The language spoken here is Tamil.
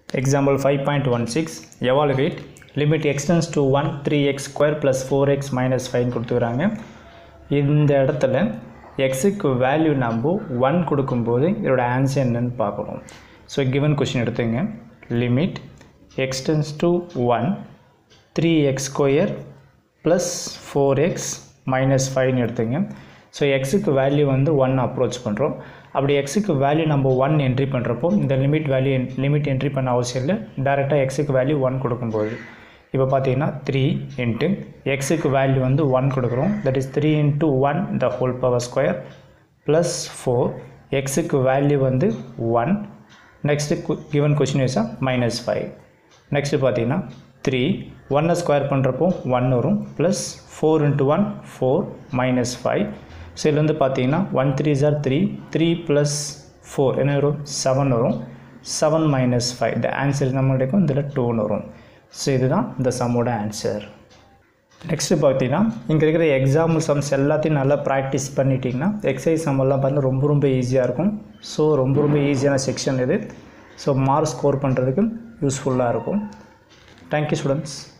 Example 5.16 evaluate limit extends to 1 3x square plus 4x minus 5 கொடுத்துக்கிறாங்க இந்த இடத்துல எக்ஸுக்கு வேல்யூ நம்ம ஒன் கொடுக்கும்போது இதோட ஆன்சர் என்னன்னு பார்க்கணும் ஸோ கிவன் கொஷின் எடுத்துங்க limit x tends to one three x square plus four x minus ஃபைவ்னு எடுத்துங்க ஸோ எக்ஸுக்கு வேல்யூ வந்து ஒன் அப்ரோச் பண்ணுறோம் அப்படி எக்ஸுக்கு வேல்யூ நம்ம ஒன் என்ட்ரி பண்ணுறப்போ இந்த லிமிட் வேல்யூ லிமிட் என்ட்ரி பண்ண அவசியம் இல்லை டேரெக்டாக எக்ஸுக்கு வேல்யூ ஒன் கொடுக்கும்போது இப்போ பார்த்தீங்கன்னா த்ரீ இன்ட்டு எக்ஸுக்கு வேல்யூ வந்து ஒன் கொடுக்குறோம் that is three into one the whole power square plus four எக்ஸுக்கு வேல்யூ வந்து one next given question is minus five next பார்த்தீங்கன்னா த்ரீ ஒன்னை ஸ்கொயர் பண்ணுறப்போ ஒன் வரும் plus four into one four minus five so இதுல வந்து பார்த்தீங்கன்னா ஒன் த்ரீ ஜார் த்ரீ த்ரீ ப்ளஸ் ஃபோர் என்ன வரும் செவன் வரும் செவன் மைனஸ் ஃபைவ் இந்த ஆன்சர் நம்ம கிடைக்கும் இதில் டூன்னு வரும் ஸோ இதுதான் இந்த சம்மோட ஆன்சர் நெக்ஸ்ட்டு பார்த்தீங்கன்னா இங்கே இருக்கிற எக்ஸாம்பிள் சம்ஸ் எல்லாத்தையும் நல்லா ப்ராக்டிஸ் பண்ணிட்டீங்கன்னா எக்ஸசைஸ் சம்மெல்லாம் பார்த்து ரொம்ப ரொம்ப ஈஸியாக இருக்கும் ஸோ ரொம்ப ரொம்ப ஈஸியான செக்ஷன் இது ஸோ மார்க் ஸ்கோர் பண்ணுறதுக்கு யூஸ்ஃபுல்லாக இருக்கும் தேங்க்யூ ஸ்டூடெண்ட்ஸ்